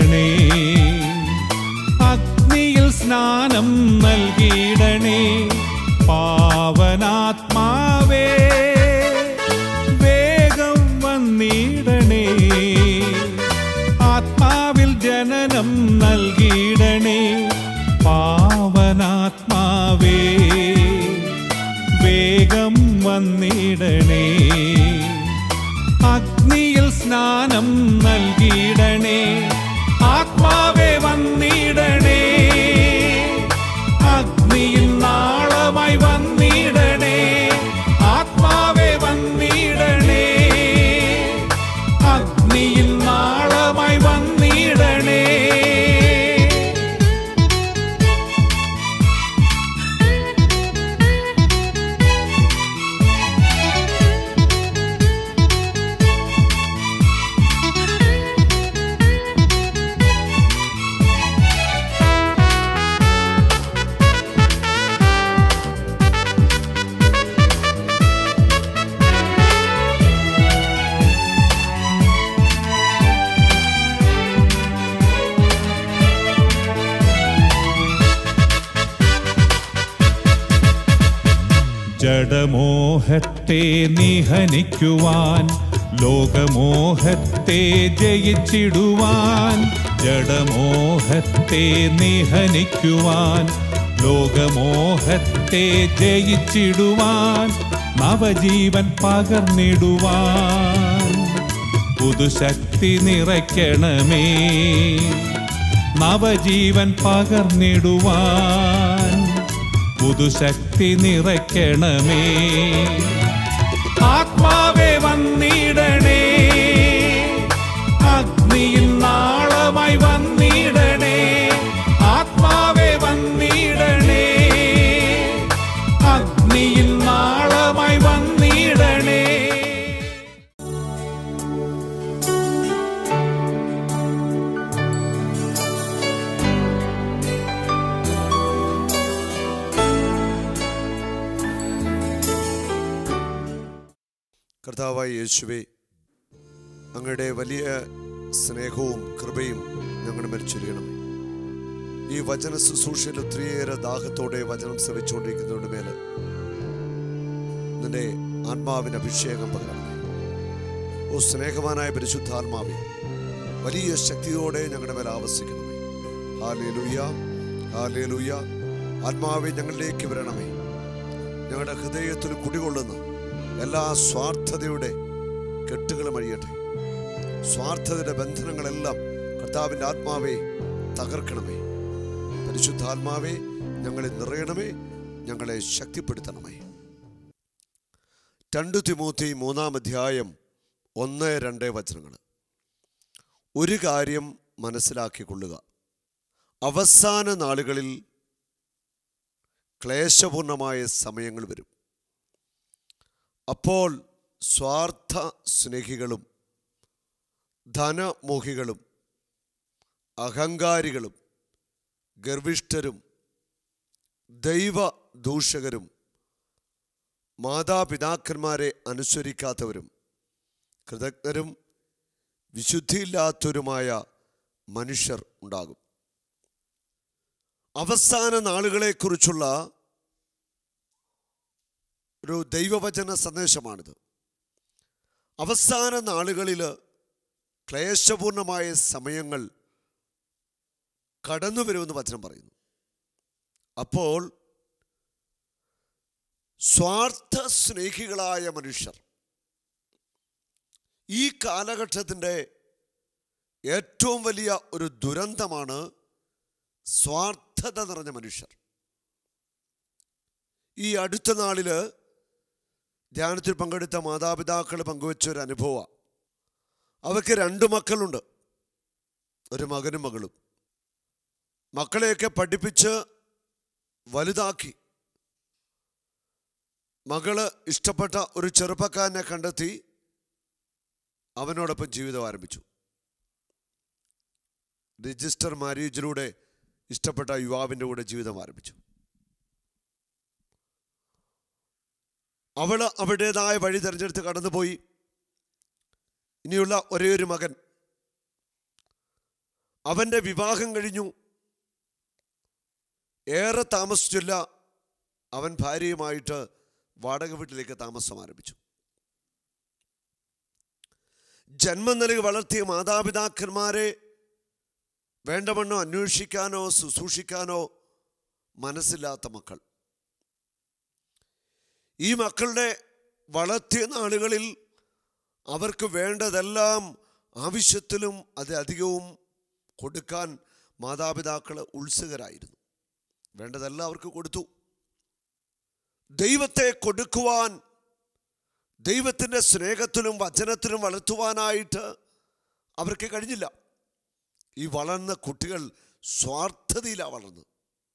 വന്നിടണേ അഗ്നിയിൽ സ്നാനം നൽകിയിടണേ പാവനാത്മാവേ വേഗം വന്നിടണേ ആത്മാവിൽ ജനനം നൽകിയിടണേ പാവനാത്മാവേ വേഗം വന്നിടണേ അഗ്നിയിൽ സ്നാനം നൽകിയിടണേ ആത്മാവേ വന്നിടണേ അഗ്നിയിൽ നാളമായി വന്നിടണേ ആത്മാവേ വന്നിടണേ അഗ്നിയിൽ നാളമായി വന്നിടണേ ജഡമോഹത്തെ നിഹനിക്കുവാൻ ലോകമോഹത്തെ ജയിച്ചിടുവാൻ ജഡമോഹത്തെ നിഹനിക്കുവാൻ ലോകമോഹത്തെ ജയിച്ചിടുവാൻ നവജീവൻ പകർന്നിടുവാൻ പുതുശക്തി നിറയ്ക്കണമേ നവജീവൻ പകർന്നിടുവാൻ പുതുശക്തി നിറയ്ക്കണമേ ആത്മാവേ വന്നിടണേ അഗ്നിയിൽ നാളമായി വന്നിടണേ ആത്മാവേ വന്നിടണേ അഗ്നിയിൽ നാളമായി വന്നിടണേ കർത്താവായ യേശുവേ അങ്ങയുടെ വലിയ സ്നേഹവും കൃപയും ഞങ്ങളുടെ മേൽ ചൊരിയണമേ ഈ വചന ശുശ്രൂഷയിൽ ഒത്തിരിയേറെ ദാഹത്തോടെ വചനം ശ്രവിച്ചുകൊണ്ടിരിക്കുന്നതിന്റെ മേൽ നിന്റെ ആത്മാവിന് അഭിഷേകം പകരണമേ ഓ സ്നേഹവാനായ പരിശുദ്ധാത്മാവേ വലിയ ശക്തിയോടെ ഞങ്ങളുടെ മേൽ ആവസിക്കണമേ ഹാലേ ലൂയ ഹാലേ ലൂയ ആത്മാവെ ഞങ്ങളിലേക്ക് വരണമേ ഞങ്ങളുടെ ഹൃദയത്തിൽ കുടികൊള്ളുന്ന എല്ലാ സ്വാർത്ഥതയുടെ കെട്ടുകളും അഴിയട്ടെ സ്വാർത്ഥതയുടെ ബന്ധനങ്ങളെല്ലാം കർത്താവിൻ്റെ ആത്മാവെ തകർക്കണമേ പരിശുദ്ധാത്മാവെ ഞങ്ങളെ നിറയണമേ ഞങ്ങളെ ശക്തിപ്പെടുത്തണമേ രണ്ട് തിമൂത്തി മൂന്നാം അധ്യായം ഒന്ന് രണ്ട് വചനങ്ങൾ ഒരു കാര്യം മനസ്സിലാക്കിക്കൊള്ളുക അവസാന നാളുകളിൽ ക്ലേശപൂർണമായ സമയങ്ങൾ വരും അപ്പോൾ സ്വാർത്ഥ സ്നേഹികളും ധനമോഹികളും അഹങ്കാരികളും ഗർവിഷ്ഠരും ദൈവദൂഷകരും മാതാപിതാക്കന്മാരെ അനുസരിക്കാത്തവരും കൃതജ്ഞരും വിശുദ്ധിയില്ലാത്തവരുമായ മനുഷ്യർ ഉണ്ടാകും അവസാന നാളുകളെക്കുറിച്ചുള്ള ഒരു ദൈവവചന സന്ദേശമാണിത് അവസാന നാളുകളിൽ ക്ലേശപൂർണമായ സമയങ്ങൾ കടന്നു വരുമെന്ന് വചനം പറയുന്നു അപ്പോൾ സ്വാർത്ഥ സ്നേഹികളായ മനുഷ്യർ ഈ കാലഘട്ടത്തിൻ്റെ ഏറ്റവും വലിയ ഒരു ദുരന്തമാണ് സ്വാർത്ഥത നിറഞ്ഞ മനുഷ്യർ ഈ അടുത്ത നാളിൽ ധ്യാനത്തിൽ പങ്കെടുത്ത മാതാപിതാക്കൾ പങ്കുവെച്ച ഒരു അനുഭവമാണ് അവർക്ക് രണ്ട് മക്കളുണ്ട് ഒരു മകനും മകളും മക്കളെയൊക്കെ പഠിപ്പിച്ച് വലുതാക്കി മകള് ഇഷ്ടപ്പെട്ട ഒരു ചെറുപ്പക്കാരനെ കണ്ടെത്തി അവനോടൊപ്പം ജീവിതം ആരംഭിച്ചു രജിസ്റ്റർ മാരേജിലൂടെ ഇഷ്ടപ്പെട്ട യുവാവിൻ്റെ കൂടെ ജീവിതം ആരംഭിച്ചു അവള് അവരുടേതായ വഴി തിരഞ്ഞെടുത്ത് കടന്നുപോയി ഇനിയുള്ള ഒരേ ഒരു മകൻ അവൻ്റെ വിവാഹം കഴിഞ്ഞു ഏറെ താമസിച്ചില്ല അവൻ ഭാര്യയുമായിട്ട് വാടക വീട്ടിലേക്ക് താമസം ആരംഭിച്ചു ജന്മം നൽകി വളർത്തിയ മാതാപിതാക്കന്മാരെ വേണ്ടവണ്ണം അന്വേഷിക്കാനോ ശുശ്രൂഷിക്കാനോ മനസ്സില്ലാത്ത മക്കൾ ഈ മക്കളുടെ വളർത്തിയ നാളുകളിൽ അവർക്ക് വേണ്ടതെല്ലാം ആവശ്യത്തിലും അതിലധികവും കൊടുക്കാൻ മാതാപിതാക്കൾ ഉത്സുകരായിരുന്നു വേണ്ടതെല്ലാം അവർക്ക് കൊടുത്തു ദൈവത്തെ കൊടുക്കുവാൻ ദൈവത്തിൻ്റെ സ്നേഹത്തിലും വചനത്തിലും വളർത്തുവാനായിട്ട് അവർക്ക് കഴിഞ്ഞില്ല ഈ വളർന്ന കുട്ടികൾ സ്വാർത്ഥതയിലാണ് വളർന്നത്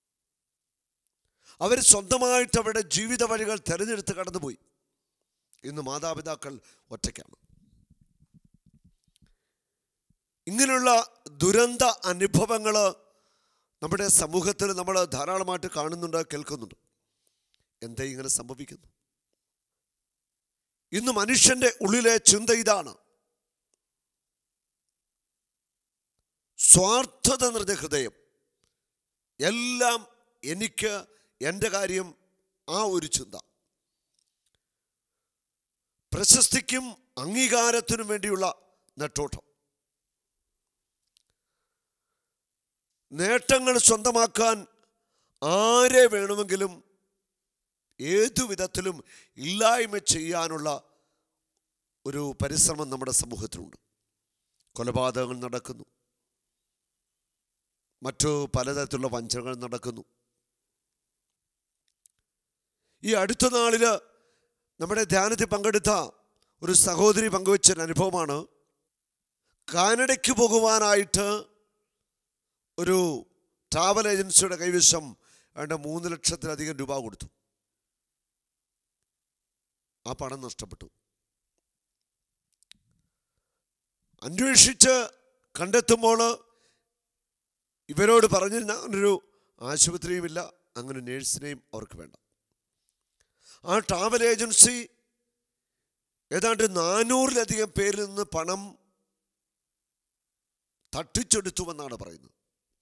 അവർ സ്വന്തമായിട്ട് അവരുടെ ജീവിത വഴികൾ തിരഞ്ഞെടുത്ത് കടന്നുപോയി ഇന്ന് മാതാപിതാക്കൾ ഒറ്റയ്ക്കാണ് ഇങ്ങനെയുള്ള ദുരന്ത അനുഭവങ്ങൾ നമ്മുടെ സമൂഹത്തിൽ നമ്മൾ ധാരാളമായിട്ട് കാണുന്നുണ്ട് കേൾക്കുന്നുണ്ട് എന്താ ഇങ്ങനെ സംഭവിക്കുന്നു ഇന്ന് മനുഷ്യന്റെ ഉള്ളിലെ ചിന്ത ഇതാണ് സ്വാർത്ഥത നിറഞ്ഞ ഹൃദയം എല്ലാം എനിക്ക് എൻ്റെ കാര്യം ആ ഒരു ചിന്ത പ്രശസ്തിക്കും അംഗീകാരത്തിനും വേണ്ടിയുള്ള നെട്ടോട്ടം നേട്ടങ്ങൾ സ്വന്തമാക്കാൻ ആരെ വേണമെങ്കിലും ഏതു വിധത്തിലും ഇല്ലായ്മ ചെയ്യാനുള്ള ഒരു പരിശ്രമം നമ്മുടെ സമൂഹത്തിലുണ്ട് കൊലപാതകങ്ങൾ നടക്കുന്നു മറ്റു പലതരത്തിലുള്ള വഞ്ചനകൾ നടക്കുന്നു ഈ അടുത്ത നാളിൽ നമ്മുടെ ധ്യാനത്തിൽ പങ്കെടുത്ത ഒരു സഹോദരി പങ്കുവച്ച ഒരു അനുഭവമാണ് കാനഡയ്ക്ക് പോകുവാനായിട്ട് ഒരു ട്രാവൽ ഏജൻസിയുടെ കൈവശം വേണ്ട മൂന്ന് ലക്ഷത്തിലധികം രൂപ കൊടുത്തു ആ പണം നഷ്ടപ്പെട്ടു അന്വേഷിച്ച് കണ്ടെത്തുമ്പോൾ ഇവരോട് പറഞ്ഞിരുന്ന അങ്ങനൊരു ആശുപത്രിയുമില്ല അങ്ങനെ നേഴ്സിനെയും അവർക്ക് വേണ്ട ആ ട്രാവൽ ഏജൻസി ഏതാണ്ട് നാനൂറിലധികം പേരിൽ നിന്ന് പണം തട്ടിച്ചെടുത്തുവെന്നാണ് പറയുന്നത്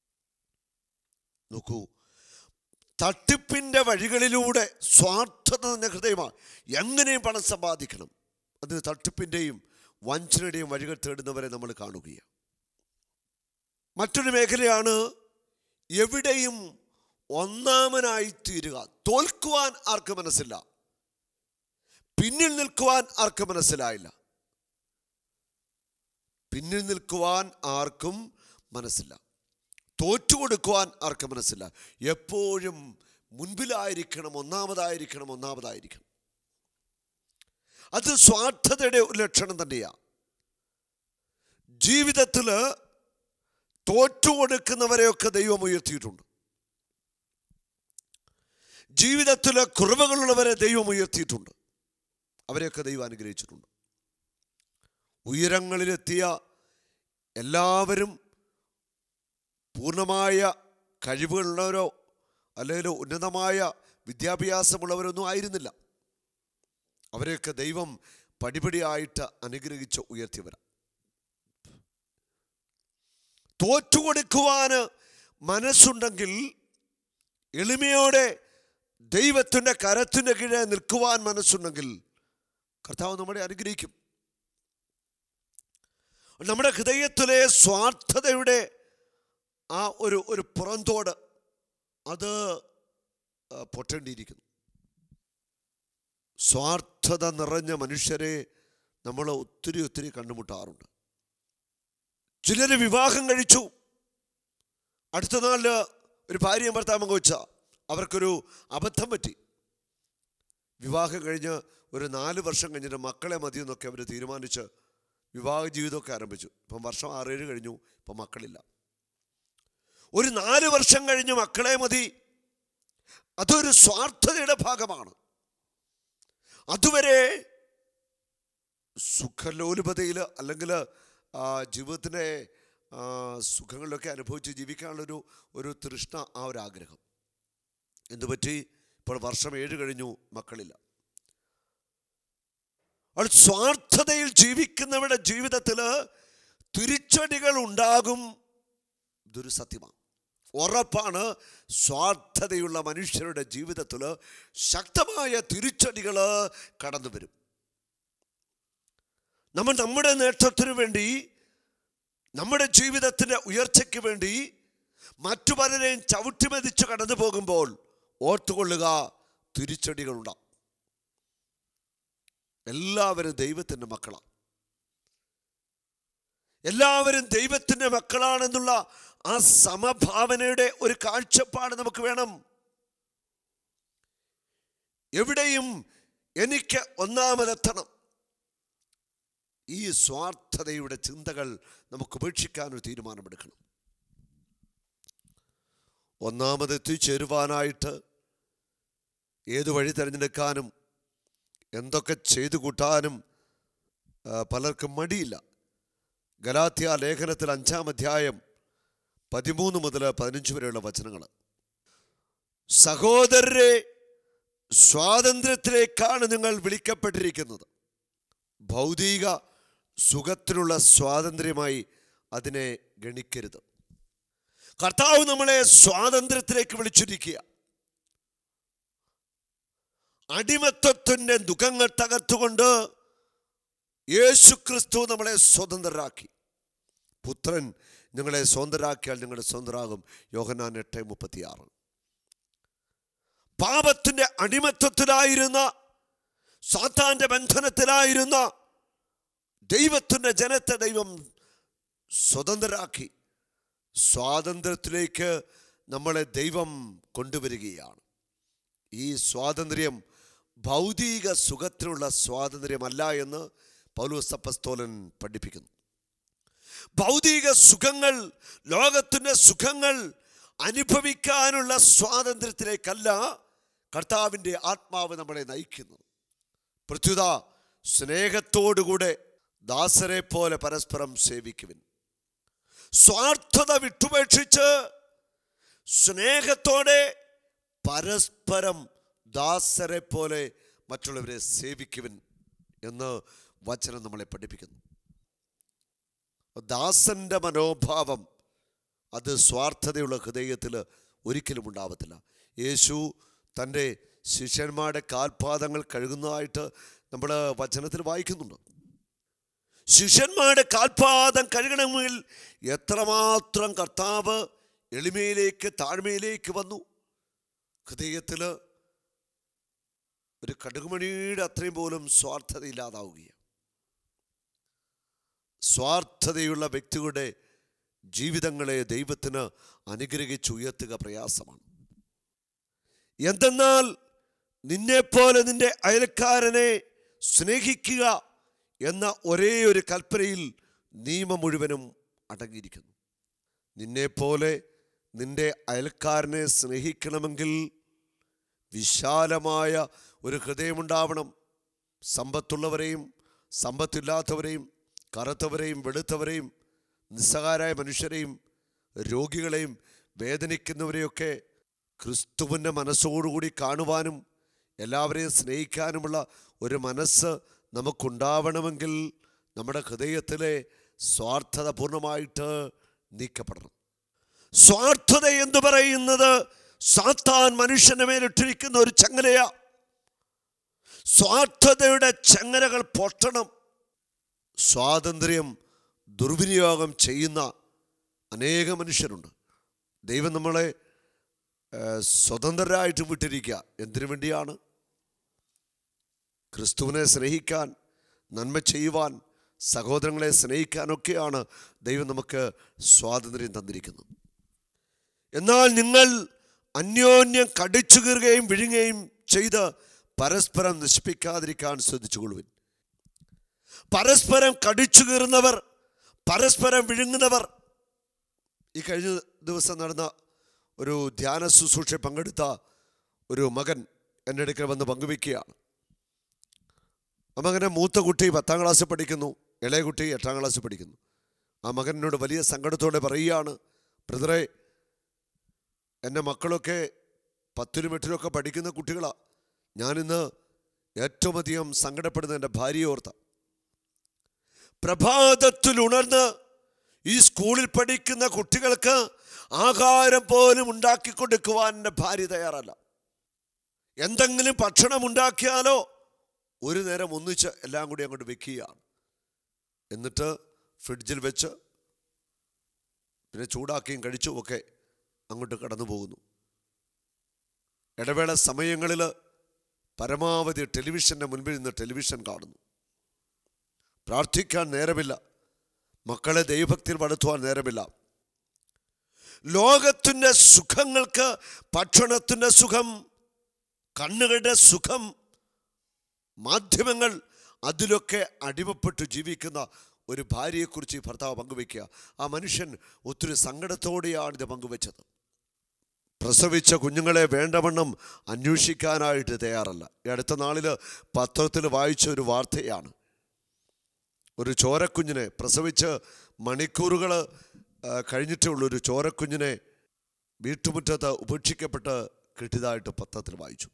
നോക്കൂ തട്ടിപ്പിൻ്റെ വഴികളിലൂടെ സ്വാർത്ഥത നിറഞ്ഞ ഹൃദയമാണ് എങ്ങനെയും പണം സമ്പാദിക്കണം അതിന് തട്ടിപ്പിൻ്റെയും വഞ്ചനയുടെയും വഴികൾ തേടുന്നവരെ നമ്മൾ കാണുകയാണ് മറ്റൊരു മേഖലയാണ് എവിടെയും ഒന്നാമനായി തീരുക തോൽക്കുവാൻ ആർക്ക് മനസ്സില്ല പിന്നിൽ നിൽക്കുവാൻ ആർക്ക് മനസ്സിലായില്ല പിന്നിൽ നിൽക്കുവാൻ ആർക്കും മനസ്സില്ല തോറ്റുകൊടുക്കുവാൻ ആർക്ക് മനസ്സില്ല എപ്പോഴും മുൻപിലായിരിക്കണം ഒന്നാമതായിരിക്കണം ഒന്നാമതായിരിക്കണം അത് സ്വാർത്ഥതയുടെ ഒരു ലക്ഷണം തന്നെയാണ് ജീവിതത്തിൽ തോറ്റുകൊടുക്കുന്നവരെയൊക്കെ ദൈവം ഉയർത്തിയിട്ടുണ്ട് ജീവിതത്തിൽ കുറവുകളുള്ളവരെ ദൈവം ഉയർത്തിയിട്ടുണ്ട് അവരെയൊക്കെ ദൈവം അനുഗ്രഹിച്ചിട്ടുണ്ട് ഉയരങ്ങളിലെത്തിയ എല്ലാവരും പൂർണ്ണമായ കഴിവുകളുള്ളവരോ അല്ലെങ്കിൽ ഉന്നതമായ വിദ്യാഭ്യാസമുള്ളവരൊന്നും ആയിരുന്നില്ല അവരെയൊക്കെ ദൈവം പടിപടിയായിട്ട് അനുഗ്രഹിച്ച് ഉയർത്തിയവരാണ് തോറ്റുകൊടുക്കുവാന് മനസ്സുണ്ടെങ്കിൽ എളിമയോടെ ദൈവത്തിൻ്റെ കരത്തിൻ്റെ കീഴെ നിൽക്കുവാൻ മനസ്സുണ്ടെങ്കിൽ കർത്താവ് നമ്മളെ അനുഗ്രഹിക്കും നമ്മുടെ ഹൃദയത്തിലെ സ്വാർത്ഥതയുടെ ആ ഒരു ഒരു പുറന്തോട് അത് ആ, പൊട്ടേണ്ടിയിരിക്കുന്നു സ്വാർത്ഥത നിറഞ്ഞ മനുഷ്യരെ നമ്മൾ ഒത്തിരി ഒത്തിരി കണ്ടുമുട്ടാറുണ്ട് ചിലർ വിവാഹം കഴിച്ചു അടുത്ത നാളില് ഒരു ഭാര്യയും ഭർത്താവും വെച്ച അവർക്കൊരു അബദ്ധം പറ്റി വിവാഹം കഴിഞ്ഞ് ഒരു നാല് വർഷം കഴിഞ്ഞിട്ട് മക്കളെ മതി എന്നൊക്കെ അവർ തീരുമാനിച്ച് വിവാഹ ജീവിതമൊക്കെ ആരംഭിച്ചു ഇപ്പം വർഷം ആറേഴ് കഴിഞ്ഞു ഇപ്പം മക്കളില്ല ഒരു നാല് വർഷം കഴിഞ്ഞ് മക്കളെ മതി അതൊരു സ്വാർത്ഥതയുടെ ഭാഗമാണ് അതുവരെ സുഖലോലുപതയിൽ അല്ലെങ്കിൽ ജീവിതത്തിൻ്റെ ആ, സുഖങ്ങളിലൊക്കെ അനുഭവിച്ച് ജീവിക്കാനുള്ളൊരു ഒരു തൃഷ്ണ ആ ഒരു ആഗ്രഹം എന്തുപറ്റി ഇപ്പോൾ വർഷം ഏഴ് കഴിഞ്ഞു മക്കളില്ല അവൾ സ്വാർത്ഥതയിൽ ജീവിക്കുന്നവരുടെ ജീവിതത്തിൽ തിരിച്ചടികൾ ഉണ്ടാകും ഇതൊരു സത്യമാണ് ഉറപ്പാണ് സ്വാർത്ഥതയുള്ള മനുഷ്യരുടെ ജീവിതത്തിൽ ശക്തമായ തിരിച്ചടികൾ കടന്നു വരും നമ്മൾ നമ്മുടെ നേട്ടത്തിനു വേണ്ടി നമ്മുടെ ജീവിതത്തിൻ്റെ ഉയർച്ചയ്ക്ക് വേണ്ടി മറ്റു പലരെയും ചവിട്ടിമെതിച്ച് കടന്നു പോകുമ്പോൾ ഓർത്തുകൊള്ളുക തിരിച്ചടികളുണ്ടാവും എല്ലാവരും ദൈവത്തിൻ്റെ മക്കളാണ് എല്ലാവരും ദൈവത്തിൻ്റെ മക്കളാണെന്നുള്ള ആ സമഭാവനയുടെ ഒരു കാഴ്ചപ്പാട് നമുക്ക് വേണം എവിടെയും എനിക്ക് ഒന്നാമതെത്തണം ഈ സ്വാർത്ഥതയുടെ ചിന്തകൾ നമുക്ക് ഉപേക്ഷിക്കാൻ ഒരു തീരുമാനമെടുക്കണം ഒന്നാമത് എത്തിച്ചേരുവാനായിട്ട് ഏത് വഴി തിരഞ്ഞെടുക്കാനും എന്തൊക്കെ ചെയ്തു കൂട്ടാനും ആ, പലർക്കും മടിയില്ല ഗലാത്യ ലേഖനത്തിൽ അഞ്ചാം അധ്യായം പതിമൂന്ന് മുതൽ പതിനഞ്ച് വരെയുള്ള വചനങ്ങൾ സഹോദരരെ സ്വാതന്ത്ര്യത്തിലേക്കാണ് നിങ്ങൾ വിളിക്കപ്പെട്ടിരിക്കുന്നത് ഭൗതിക സുഖത്തിനുള്ള സ്വാതന്ത്ര്യമായി അതിനെ ഗണിക്കരുത് കർത്താവ് നമ്മളെ സ്വാതന്ത്ര്യത്തിലേക്ക് വിളിച്ചിരിക്കുക അടിമത്വത്തിൻ്റെ ദുഃഖങ്ങൾ തകർത്തുകൊണ്ട് യേശു ക്രിസ്തു നമ്മളെ സ്വതന്ത്രരാക്കി പുത്രൻ നിങ്ങളെ സ്വതന്ത്രരാക്കിയാൽ നിങ്ങളുടെ സ്വതന്ത്രരാകും യോഹനാൻ എട്ട് മുപ്പത്തിയാറ് പാപത്തിന്റെ അടിമത്വത്തിലായിരുന്ന സാത്താന്റെ ബന്ധനത്തിലായിരുന്ന ദൈവത്തിന്റെ ജനത്തെ ദൈവം സ്വതന്ത്രരാക്കി സ്വാതന്ത്ര്യത്തിലേക്ക് നമ്മളെ ദൈവം കൊണ്ടുവരികയാണ് ഈ സ്വാതന്ത്ര്യം ഭൗതിക സുഖത്തിനുള്ള സ്വാതന്ത്ര്യമല്ല എന്ന് പൗലോസപ്പസ്തോലൻ പഠിപ്പിക്കുന്നു ഭൗതിക സുഖങ്ങൾ ലോകത്തിൻ്റെ സുഖങ്ങൾ അനുഭവിക്കാനുള്ള സ്വാതന്ത്ര്യത്തിലേക്കല്ല കർത്താവിൻ്റെ ആത്മാവ് നമ്മളെ നയിക്കുന്നത് പ്രത്യുത സ്നേഹത്തോടുകൂടെ ദാസരെ പോലെ പരസ്പരം സേവിക്കുവിൻ സ്വാർത്ഥത വിട്ടുപേക്ഷിച്ച് സ്നേഹത്തോടെ പരസ്പരം ദാസരെ പോലെ മറ്റുള്ളവരെ സേവിക്കുവിൻ എന്ന് വചനം നമ്മളെ പഠിപ്പിക്കുന്നു ദാസന്റെ മനോഭാവം അത് സ്വാർത്ഥതയുള്ള ഹൃദയത്തിൽ ഒരിക്കലും ഉണ്ടാവത്തില്ല യേശു തൻ്റെ ശിഷ്യന്മാരുടെ കാൽപാദങ്ങൾ കഴുകുന്നതായിട്ട് നമ്മൾ വചനത്തിൽ വായിക്കുന്നുണ്ട് ശിഷ്യന്മാരുടെ കാൽപാദം കഴുകണമെങ്കിൽ എത്രമാത്രം കർത്താവ് എളിമയിലേക്ക് താഴ്മയിലേക്ക് വന്നു ഹൃദയത്തിൽ ഒരു കടുകുമണിയുടെ അത്രയും പോലും സ്വാർത്ഥത ഇല്ലാതാവുകയാണ് സ്വാർത്ഥതയുള്ള വ്യക്തികളുടെ ജീവിതങ്ങളെ ദൈവത്തിന് അനുഗ്രഹിച്ചുയർത്തുക പ്രയാസമാണ് എന്തെന്നാൽ നിന്നെപ്പോലെ നിന്റെ അയൽക്കാരനെ സ്നേഹിക്കുക എന്ന ഒരേ ഒരു കൽപ്പനയിൽ നിയമം മുഴുവനും അടങ്ങിയിരിക്കുന്നു നിന്നെപ്പോലെ നിന്റെ അയൽക്കാരനെ സ്നേഹിക്കണമെങ്കിൽ വിശാലമായ ഒരു ഹൃദയമുണ്ടാവണം സമ്പത്തുള്ളവരെയും സമ്പത്തില്ലാത്തവരെയും കറുത്തവരെയും വെളുത്തവരെയും നിസ്സഹാരായ മനുഷ്യരെയും രോഗികളെയും വേദനിക്കുന്നവരെയൊക്കെ ക്രിസ്തുവിൻ്റെ മനസ്സോടുകൂടി കാണുവാനും എല്ലാവരെയും സ്നേഹിക്കാനുമുള്ള ഒരു മനസ്സ് നമുക്കുണ്ടാവണമെങ്കിൽ നമ്മുടെ ഹൃദയത്തിലെ സ്വാർത്ഥത പൂർണ്ണമായിട്ട് നീക്കപ്പെടണം സ്വാർത്ഥത എന്ന് പറയുന്നത് സാത്താൻ മനുഷ്യന്റെ മേലിട്ടിരിക്കുന്ന ഒരു ചങ്ങലയാ സ്വാർത്ഥതയുടെ ചങ്ങലകൾ പൊട്ടണം സ്വാതന്ത്ര്യം ദുർവിനിയോഗം ചെയ്യുന്ന അനേക മനുഷ്യരുണ്ട് ദൈവം നമ്മളെ ഏഹ്, സ്വതന്ത്രരായിട്ട് വിട്ടിരിക്കുക എന്തിനു വേണ്ടിയാണ് ക്രിസ്തുവിനെ സ്നേഹിക്കാൻ നന്മ ചെയ്യുവാൻ സഹോദരങ്ങളെ സ്നേഹിക്കാനൊക്കെയാണ് ദൈവം നമുക്ക് സ്വാതന്ത്ര്യം തന്നിരിക്കുന്നത് എന്നാൽ നിങ്ങൾ അന്യോന്യം കടിച്ചു കീറുകയും വിഴുങ്ങുകയും ചെയ്ത് പരസ്പരം നശിപ്പിക്കാതിരിക്കാൻ ശ്രദ്ധിച്ചുകൊള്ളുവിൻ പരസ്പരം കടിച്ചു കീറുന്നവർ പരസ്പരം വിഴുങ്ങുന്നവർ ഈ കഴിഞ്ഞ ദിവസം നടന്ന ഒരു ധ്യാന ശുശ്രൂഷ പങ്കെടുത്ത ഒരു മകൻ എൻ്റെ അടുക്കൽ വന്ന് പങ്കുവെക്കുകയാണ് ആ മകനെ മൂത്ത കുട്ടി പത്താം ക്ലാസ്സിൽ പഠിക്കുന്നു ഇളയ കുട്ടി എട്ടാം ക്ലാസ്സിൽ പഠിക്കുന്നു ആ മകൻ എന്നോട് വലിയ സങ്കടത്തോടെ പറയുകയാണ് ബ്രദറെ എൻ്റെ മക്കളൊക്കെ പത്തിലും എട്ടിലുമൊക്കെ പഠിക്കുന്ന കുട്ടികളാണ് ഞാനിന്ന് ഏറ്റവും അധികം സങ്കടപ്പെടുന്ന എൻ്റെ ഭാര്യയെ ഓർത്ത പ്രഭാതത്തിൽ ഉണർന്ന് ഈ സ്കൂളിൽ പഠിക്കുന്ന കുട്ടികൾക്ക് ആഹാരം പോലും ഉണ്ടാക്കി കൊടുക്കുവാൻ എൻ്റെ ഭാര്യ തയ്യാറല്ല എന്തെങ്കിലും ഭക്ഷണം ഉണ്ടാക്കിയാലോ ഒരു നേരം ഒന്നിച്ച് എല്ലാം കൂടി അങ്ങോട്ട് വെക്കുകയാണ് എന്നിട്ട് ഫ്രിഡ്ജിൽ വെച്ച് പിന്നെ ചൂടാക്കിയും കഴിച്ചും ഒക്കെ അങ്ങോട്ട് കടന്നു പോകുന്നു ഇടവേള സമയങ്ങളിൽ പരമാവധി ടെലിവിഷൻ്റെ മുൻപിൽ നിന്ന് ടെലിവിഷൻ കാണുന്നു പ്രാർത്ഥിക്കാൻ നേരമില്ല മക്കളെ ദൈവഭക്തിയിൽ വളർത്തുവാൻ നേരമില്ല ലോകത്തിൻ്റെ സുഖങ്ങൾക്ക് ഭക്ഷണത്തിൻ്റെ സുഖം കണ്ണുകളുടെ സുഖം മാധ്യമങ്ങൾ അതിലൊക്കെ അടിമപ്പെട്ട് ജീവിക്കുന്ന ഒരു ഭാര്യയെക്കുറിച്ച് ഈ ഭർത്താവ് പങ്കുവെക്കുക ആ മനുഷ്യൻ ഒത്തിരി സങ്കടത്തോടെയാണ് ഇത് പങ്കുവെച്ചത് പ്രസവിച്ച കുഞ്ഞുങ്ങളെ വേണ്ടവണ്ണം അന്വേഷിക്കാനായിട്ട് തയ്യാറല്ല ഈ അടുത്ത നാളിൽ പത്രത്തിൽ വായിച്ച ഒരു വാർത്തയാണ് ഒരു ചോരക്കുഞ്ഞിനെ പ്രസവിച്ച് മണിക്കൂറുകൾ കഴിഞ്ഞിട്ടേ ഉള്ളൂ ഒരു ചോരക്കുഞ്ഞിനെ വീട്ടുമുറ്റത്ത് ഉപേക്ഷിക്കപ്പെട്ട് കിട്ടിയതായിട്ട് പത്രത്തിൽ വായിച്ചു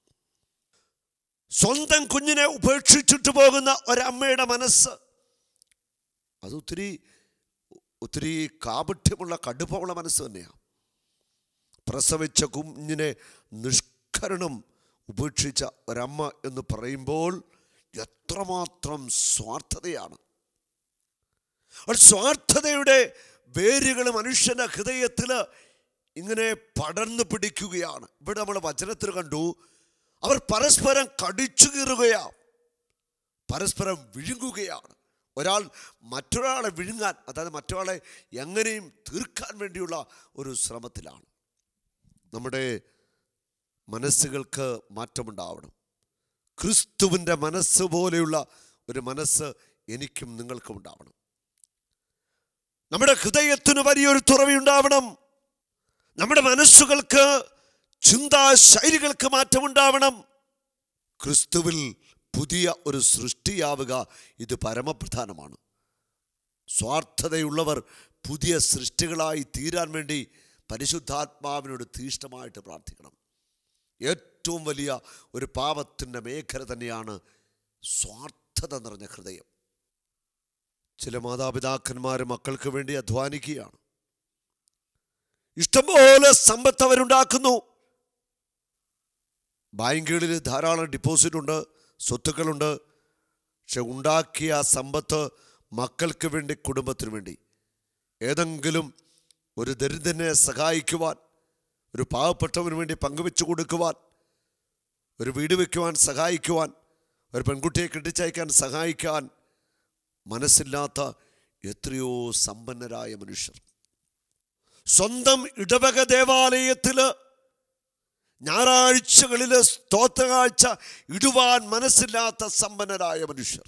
സ്വന്തം കുഞ്ഞിനെ ഉപേക്ഷിച്ചിട്ട് പോകുന്ന ഒരമ്മയുടെ മനസ്സ് അത് ഒത്തിരി ഒത്തിരി കാപഠ്യമുള്ള കടുപ്പമുള്ള മനസ്സ് തന്നെയാണ് പ്രസവിച്ച കുഞ്ഞിനെ നിഷ്കരണം ഉപേക്ഷിച്ച ഒരമ്മ എന്ന് പറയുമ്പോൾ എത്രമാത്രം സ്വാർത്ഥതയാണ് ആ സ്വാർത്ഥതയുടെ വേരുകൾ മനുഷ്യന്റെ ഹൃദയത്തിൽ ഇങ്ങനെ പടർന്നു പിടിക്കുകയാണ് ഇവിടെ നമ്മൾ വചനത്തിൽ കണ്ടു അവർ പരസ്പരം കടിച്ചു കീറുകയാണ് പരസ്പരം വിഴുങ്ങുകയാണ് ഒരാൾ മറ്റൊരാളെ വിഴുങ്ങാൻ അതായത് മറ്റൊരാളെ എങ്ങനെയും തീർക്കാൻ വേണ്ടിയുള്ള ഒരു ശ്രമത്തിലാണ് നമ്മുടെ മനസ്സുകൾക്ക് മാറ്റമുണ്ടാവണം ക്രിസ്തുവിൻ്റെ മനസ്സ് പോലെയുള്ള ഒരു മനസ്സ് എനിക്കും നിങ്ങൾക്കും ഉണ്ടാവണം നമ്മുടെ ഹൃദയത്തിന് വലിയൊരു തുറവിയുണ്ടാവണം നമ്മുടെ മനസ്സുകൾക്ക് ചിന്താശൈലികൾക്ക് മാറ്റമുണ്ടാവണം ക്രിസ്തുവിൽ പുതിയ ഒരു സൃഷ്ടിയാവുക ഇത് പരമപ്രധാനമാണ് സ്വാർത്ഥതയുള്ളവർ പുതിയ സൃഷ്ടികളായി തീരാൻ വേണ്ടി പരിശുദ്ധാത്മാവിനോട് തീഷ്ണമായിട്ട് പ്രാർത്ഥിക്കണം ഏറ്റവും വലിയ ഒരു പാപത്തിൻ്റെ മേഖല തന്നെയാണ് സ്വാർത്ഥത നിറഞ്ഞ ഹൃദയം ചില മാതാപിതാക്കന്മാർ മക്കൾക്ക് വേണ്ടി അധ്വാനിക്കുകയാണ് ഇഷ്ടംപോലെ സമ്പത്ത് അവരുണ്ടാക്കുന്നു ബാങ്കുകളിൽ ധാരാളം ഡിപ്പോസിറ്റ് ഉണ്ട് സ്വത്തുക്കളുണ്ട് പക്ഷെ ഉണ്ടാക്കിയ ആ സമ്പത്ത് മക്കൾക്ക് വേണ്ടി കുടുംബത്തിന് വേണ്ടി ഏതെങ്കിലും ഒരു ദരിദ്രനെ സഹായിക്കുവാൻ ഒരു പാവപ്പെട്ടവന് വേണ്ടി പങ്കുവെച്ചു കൊടുക്കുവാൻ ഒരു വീട് വയ്ക്കുവാൻ സഹായിക്കുവാൻ ഒരു പെൺകുട്ടിയെ കെട്ടിച്ചയക്കാൻ സഹായിക്കാൻ മനസ്സില്ലാത്ത എത്രയോ സമ്പന്നരായ മനുഷ്യർ സ്വന്തം ഇടവക ദേവാലയത്തിൽ ഞായറാഴ്ചകളിൽ സ്തോത്രകാഴ്ച ഇടുവാൻ മനസ്സില്ലാത്ത സമ്പന്നരായ മനുഷ്യർ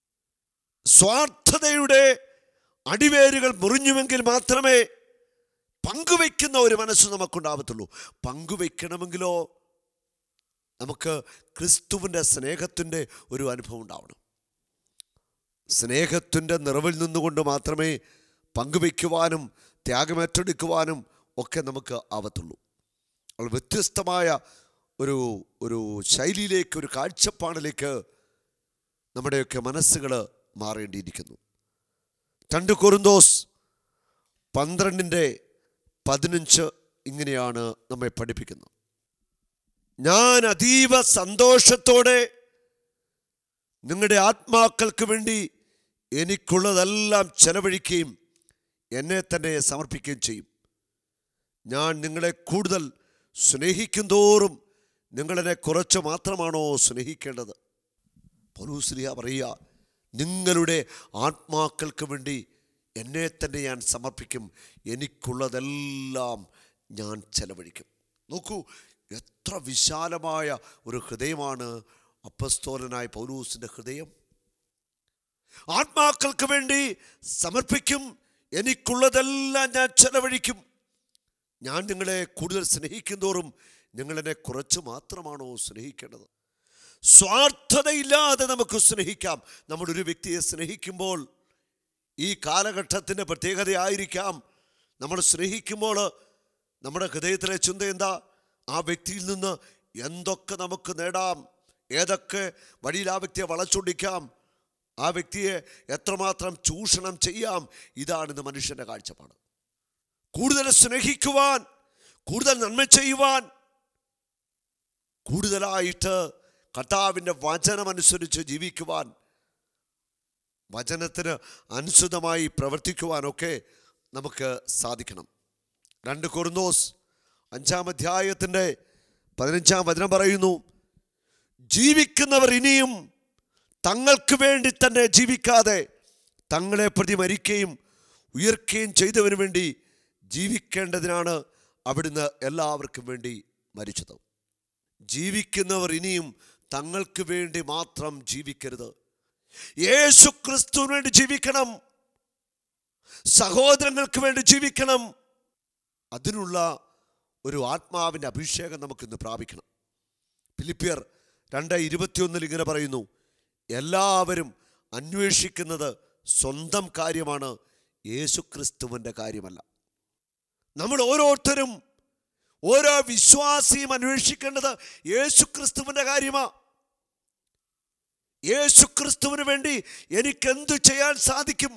സ്വാർത്ഥതയുടെ അടിവേരുകൾ മുറിഞ്ഞുവെങ്കിൽ മാത്രമേ പങ്കുവെക്കുന്ന ഒരു മനസ്സ് നമുക്കുണ്ടാവത്തുള്ളൂ പങ്കുവെക്കണമെങ്കിലോ നമുക്ക് ക്രിസ്തുവിൻ്റെ സ്നേഹത്തിൻ്റെ ഒരു അനുഭവം ഉണ്ടാവണം സ്നേഹത്തിൻ്റെ നിറവിൽ നിന്നുകൊണ്ട് മാത്രമേ പങ്കുവെക്കുവാനും ത്യാഗമേറ്റെടുക്കുവാനും ഒക്കെ നമുക്ക് ആവത്തുള്ളൂ അപ്പോൾ വ്യത്യസ്തമായ ഒരു ഒരു ശൈലിയിലേക്ക് ഒരു കാഴ്ചപ്പാടിലേക്ക് നമ്മുടെയൊക്കെ മനസ്സുകൾ മാറേണ്ടിയിരിക്കുന്നു രണ്ട് കൊറിന്തോസ് പന്ത്രണ്ടിൻ്റെ പതിനഞ്ച് ഇങ്ങനെയാണ് നമ്മെ പഠിപ്പിക്കുന്നത് ഞാൻ അതീവ സന്തോഷത്തോടെ നിങ്ങളുടെ ആത്മാക്കൾക്ക് വേണ്ടി എനിക്കുള്ളതെല്ലാം ചെലവഴിക്കുകയും എന്നെ തന്നെ സമർപ്പിക്കുകയും ചെയ്യും ഞാൻ നിങ്ങളെ കൂടുതൽ സ്നേഹിക്കും തോറും നിങ്ങളെന്നെ കുറച്ച് മാത്രമാണോ സ്നേഹിക്കേണ്ടത് പൗലൂസ്ലിയ പറയുക നിങ്ങളുടെ ആത്മാക്കൾക്ക് വേണ്ടി എന്നെ തന്നെ ഞാൻ സമർപ്പിക്കും എനിക്കുള്ളതെല്ലാം ഞാൻ ചെലവഴിക്കും നോക്കൂ എത്ര വിശാലമായ ഒരു ഹൃദയമാണ് അപ്പസ്തോലനായ പൗലൂസിൻ്റെ ഹൃദയം ആത്മാക്കൾക്ക് വേണ്ടി സമർപ്പിക്കും എനിക്കുള്ളതെല്ലാം ഞാൻ ചെലവഴിക്കും ഞാൻ നിങ്ങളെ കൂടുതൽ സ്നേഹിക്കും തോറും നിങ്ങളെന്നെ കുറച്ച് മാത്രമാണോ സ്നേഹിക്കേണ്ടത് സ്വാർത്ഥതയില്ലാതെ നമുക്ക് സ്നേഹിക്കാം നമ്മുടെ ഒരു വ്യക്തിയെ സ്നേഹിക്കുമ്പോൾ ഈ കാലഘട്ടത്തിൻ്റെ പ്രത്യേകതയായിരിക്കാം നമ്മൾ സ്നേഹിക്കുമ്പോൾ നമ്മുടെ ഹൃദയത്തിലെ ചിന്ത എന്താ ആ വ്യക്തിയിൽ നിന്ന് എന്തൊക്കെ നമുക്ക് നേടാം ഏതൊക്കെ വഴിയിൽ ആ വ്യക്തിയെ വളച്ചൊടിക്കാം ആ വ്യക്തിയെ എത്രമാത്രം ചൂഷണം ചെയ്യാം ഇതാണ് ഇന്ന് മനുഷ്യൻ്റെ കാഴ്ചപ്പാട് കൂടുതൽ സ്നേഹിക്കുവാൻ കൂടുതൽ നന്മ ചെയ്യുവാൻ കൂടുതലായിട്ട് കർത്താവിൻ്റെ വചനമനുസരിച്ച് ജീവിക്കുവാൻ വചനത്തിന് അനുസൃതമായി പ്രവർത്തിക്കുവാനൊക്കെ നമുക്ക് സാധിക്കണം രണ്ട് കൊറിന്തോസ് അഞ്ചാം അധ്യായത്തിൻ്റെ പതിനഞ്ചാം വചനം പറയുന്നു ജീവിക്കുന്നവർ ഇനിയും തങ്ങൾക്ക് വേണ്ടി തന്നെ ജീവിക്കാതെ തങ്ങളെ പ്രതി മരിക്കുകയും ഉയർക്കുകയും ചെയ്തവന് വേണ്ടി ജീവിക്കേണ്ടതിനാണ് അവിടുന്ന് എല്ലാവർക്കും വേണ്ടി മരിച്ചത് ജീവിക്കുന്നവർ ഇനിയും തങ്ങൾക്ക് വേണ്ടി മാത്രം ജീവിക്കരുത് യേശു ക്രിസ്തുവിന് വേണ്ടി ജീവിക്കണം സഹോദരങ്ങൾക്ക് വേണ്ടി ജീവിക്കണം അതിനുള്ള ഒരു ആത്മാവിൻ്റെ അഭിഷേകം നമുക്കിന്ന് പ്രാപിക്കണം ഫിലിപ്പിയർ രണ്ട് ഇരുപത്തിയൊന്നിൽ ഇങ്ങനെ പറയുന്നു എല്ലാവരും അന്വേഷിക്കുന്നത് സ്വന്തം കാര്യമാണ് യേശു ക്രിസ്തുവിൻ്റെ കാര്യമല്ല നമ്മൾ ഓരോരുത്തരും ഓരോ വിശ്വാസിയും അന്വേഷിക്കേണ്ടത് യേശു ക്രിസ്തുവിൻ്റെ കാര്യമാണ് യേശു ക്രിസ്തുവിന് വേണ്ടി എനിക്ക് എന്തു ചെയ്യാൻ സാധിക്കും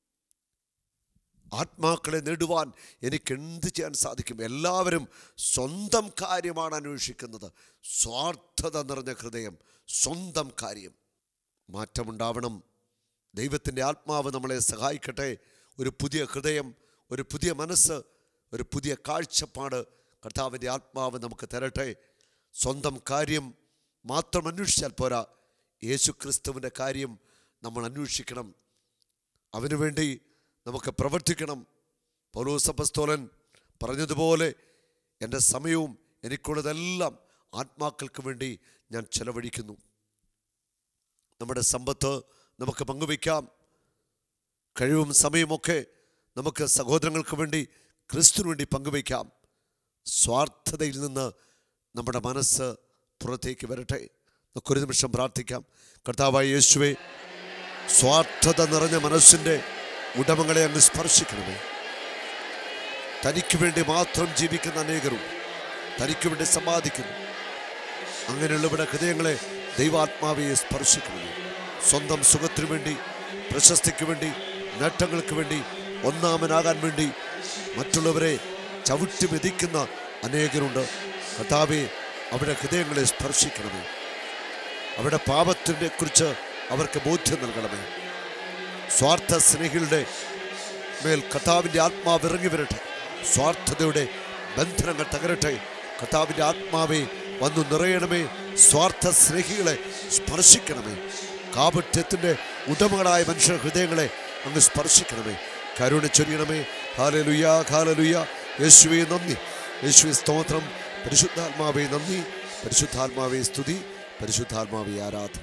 ആത്മാക്കളെ നേടുവാൻ എനിക്ക് എന്ത് ചെയ്യാൻ സാധിക്കും എല്ലാവരും സ്വന്തം കാര്യമാണ് അന്വേഷിക്കുന്നത് സ്വാർത്ഥത നിറഞ്ഞ ഹൃദയം സ്വന്തം കാര്യം മാറ്റമുണ്ടാവണം ദൈവത്തിൻ്റെ ആത്മാവ് നമ്മളെ സഹായിക്കട്ടെ ഒരു പുതിയ ഹൃദയം ഒരു പുതിയ മനസ്സ് ഒരു പുതിയ കാഴ്ചപ്പാട് കർത്താവിൻ്റെ ആത്മാവ് നമുക്ക് തരട്ടെ സ്വന്തം കാര്യം മാത്രം അന്വേഷിച്ചാൽ പോരാ യേശു ക്രിസ്തുവിൻ്റെ കാര്യം നമ്മൾ അന്വേഷിക്കണം അവനു വേണ്ടി നമുക്ക് പ്രവർത്തിക്കണം പൗലോസപ്പസ്തോലൻ പറഞ്ഞതുപോലെ എൻ്റെ സമയവും എനിക്കുള്ളതെല്ലാം ആത്മാക്കൾക്ക് വേണ്ടി ഞാൻ ചെലവഴിക്കുന്നു നമ്മുടെ സമ്പത്ത് നമുക്ക് പങ്കുവയ്ക്കാം കഴിവും സമയമൊക്കെ നമുക്ക് സഹോദരങ്ങൾക്ക് വേണ്ടി ക്രിസ്തുവിന് വേണ്ടി പങ്കുവയ്ക്കാം സ്വാർത്ഥതയിൽ നിന്ന് നമ്മുടെ മനസ്സ് പുറത്തേക്ക് വരട്ടെ നമുക്കൊരു നിമിഷം പ്രാർത്ഥിക്കാം കർത്താവായ യേശുവെ സ്വാർത്ഥത നിറഞ്ഞ മനസ്സിൻ്റെ ഉടമകളെ അങ്ങ് സ്പർശിക്കണമേ തനിക്ക് വേണ്ടി മാത്രം ജീവിക്കുന്ന അനേകരും തനിക്ക് വേണ്ടി സമ്പാദിക്കുന്നു അങ്ങനെയുള്ളവരുടെ ഹൃദയങ്ങളെ ദൈവാത്മാവയെ സ്പർശിക്കണമേ സ്വന്തം സുഖത്തിനു വേണ്ടി പ്രശസ്തിക്ക് വേണ്ടി നേട്ടങ്ങൾക്ക് വേണ്ടി ഒന്നാമനാകാൻ വേണ്ടി മറ്റുള്ളവരെ ചവിട്ടി മെതിക്കുന്ന അനേകരുണ്ട് കർത്താവെ അവരുടെ ഹൃദയങ്ങളെ സ്പർശിക്കണമേ അവരുടെ പാപത്തിനെ കുറിച്ച് അവർക്ക് ബോധ്യം നൽകണമേ സ്വാർത്ഥ സ്നേഹികളുടെ മേൽ കർത്താവിൻ്റെ ആത്മാവ് ഇറങ്ങി വരട്ടെ സ്വാർത്ഥതയുടെ ബന്ധനങ്ങൾ തകരട്ടെ കർത്താവിൻ്റെ ആത്മാവെ വന്നു നിറയണമേ സ്വാർത്ഥ സ്നേഹികളെ സ്പർശിക്കണമേ കാപട്യത്തിൻ്റെ ഉടമകളായ മനുഷ്യ ഹൃദയങ്ങളെ അങ്ങ് സ്പർശിക്കണമേ കരുണ ചൊരിയണമേ ഹാലലുയ ഹാലലുയ യേശുവെ നന്ദി യേശുവെ സ്തോത്രം പരിശുദ്ധാത്മാവെ നന്ദി പരിശുദ്ധാത്മാവെ സ്തുതി പരിശുദ്ധാത്മാവെ ആരാധന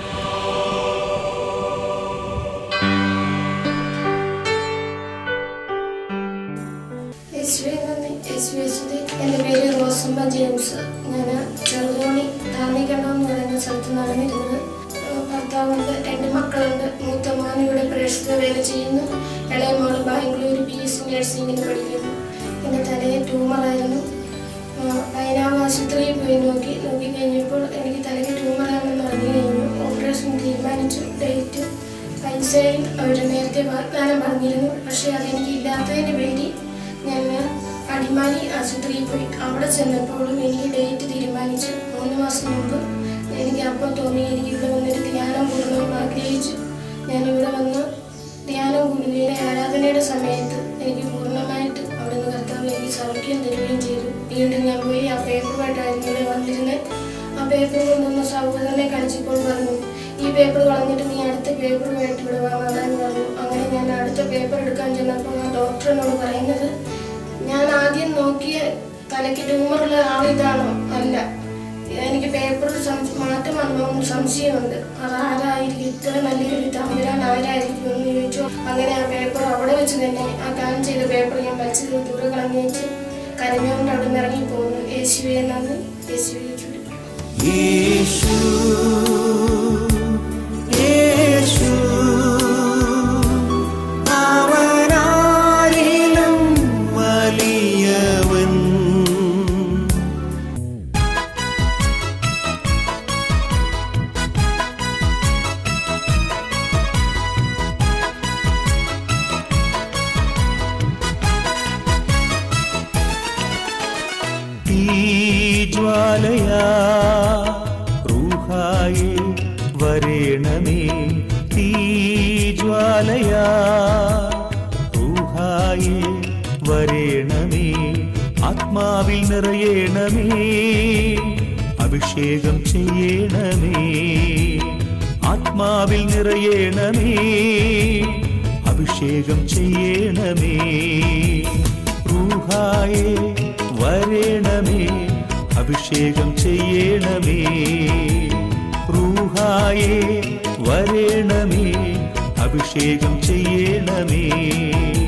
യേശുവേ നന്ദി, യേശുവേ സ്തുതി. എൻ്റെ പേര് റോസമ്മ ജെയിംസ് ഞാൻ ചെറുതോണി താന്നിക്കണ്ടം എന്ന് പറയുന്ന സ്ഥലത്ത് നടന്നിരുന്നത് ഭർത്താവുണ്ട് രണ്ട് മക്കളുണ്ട് മൂത്ത മോൻ ഇവിടെ പ്രേക്ഷിത വേല ചെയ്യുന്നു ഇളയ മോള് ബാംഗ്ലൂർ ബി എസ് സി നഴ്സിംഗിന് പഠിക്കുന്നു എൻ്റെ തലയിൽ ട്യൂമറായിരുന്നു വയനാട് ആശുപത്രിയിൽ പോയി നോക്കി നോക്കി കഴിഞ്ഞപ്പോൾ എനിക്ക് തലയ്ക്ക് ട്യൂമറാണെന്ന് അറിഞ്ഞു കഴിഞ്ഞു ഓപ്പറേഷൻ തീരുമാനിച്ചു ഡേറ്റ് പൈസയും അവർ നേരത്തെ വാഗ്ദാനം പറഞ്ഞിരുന്നു പക്ഷേ അതെനിക്ക് ഇല്ലാത്തതിന് വേണ്ടി ഞാൻ അടിമാലി ആശുപത്രിയിൽ പോയി അവിടെ ചെന്നപ്പോഴും എനിക്ക് ഡേറ്റ് തീരുമാനിച്ചു മൂന്ന് മാസം മുമ്പ് എനിക്ക് അപ്പം തോന്നി എനിക്ക് ഇവിടെ വന്നൊരു ധ്യാനം കൂടണമെന്ന് ആഗ്രഹിച്ചു ഞാൻ ഇവിടെ വന്ന് ധ്യാനം കൂടുകയുടെ ആരാധനയുടെ സമയത്ത് എനിക്ക് പൂർണ്ണമായിട്ട് അവിടുന്ന് കർത്താവ് എനിക്ക് സൗഖ്യം തരികയും ചെയ്തു വീണ്ടും ഞാൻ പോയി ആ പേപ്പറുമായിട്ടായിരുന്നു ഇവിടെ വന്നിരുന്നത് ആ പേപ്പർ കൊണ്ടുവന്ന സഹോദരനെ കാണിച്ചപ്പോൾ പറഞ്ഞു ഈ പേപ്പർ കളഞ്ഞിട്ട് നീ അടുത്ത പേപ്പറുമായിട്ട് ഇവിടെ വാങ്ങാൻ പറഞ്ഞു അങ്ങനെ ഞാൻ അടുത്ത പേപ്പർ എടുക്കാൻ ചെന്നപ്പോൾ ആ ഡോക്ടറിനോട് പറയുന്നത് ഞാൻ ആദ്യം നോക്കിയ തലയ്ക്ക് ട്യൂമറുള്ള ആളിതാണോ അല്ല എനിക്ക് പേപ്പറിൽ സംശ- മാറ്റം വന്നോ എന്ന് സംശയമുണ്ട് അത് ആരായിരിക്കും ഇത്ര നല്ലൊരു തമ്പുരാൻ ആരായിരിക്കും എന്ന് ചോദിച്ചു അങ്ങനെ ആ പേപ്പർ അവിടെ വെച്ച് തന്നെ ആ കാൻ ചെയ്ത പേപ്പർ ഞാൻ വലിച്ചത് ദൂരെ കളഞ്ഞു വെച്ച് കരഞ്ഞുകൊണ്ട് അവിടെ നിന്ന് ഇറങ്ങി പോകുന്നു യേശുവെ നന്ദി യേശുവെ ചുടി യേശു യേശു അവനാരിലും വലിയവൻ തീജ്വാലയാ റൂഹായി വരേണമേ തീജ്വാലയാ റൂഹായി വരേണമേ ആത്മാവിൽ നിറയേണമേ അഭിഷേകം ചെയ്യണമേ ആത്മാവിൽ നിറയേണമേ അഭിഷേകം ചെയ്യണമേ റൂഹായേ വരേണമേ അഭിഷേകം ചെയ്യണമേ റൂഹായേ വരേണമേ അഭിഷേകം ചെയ്യണമേ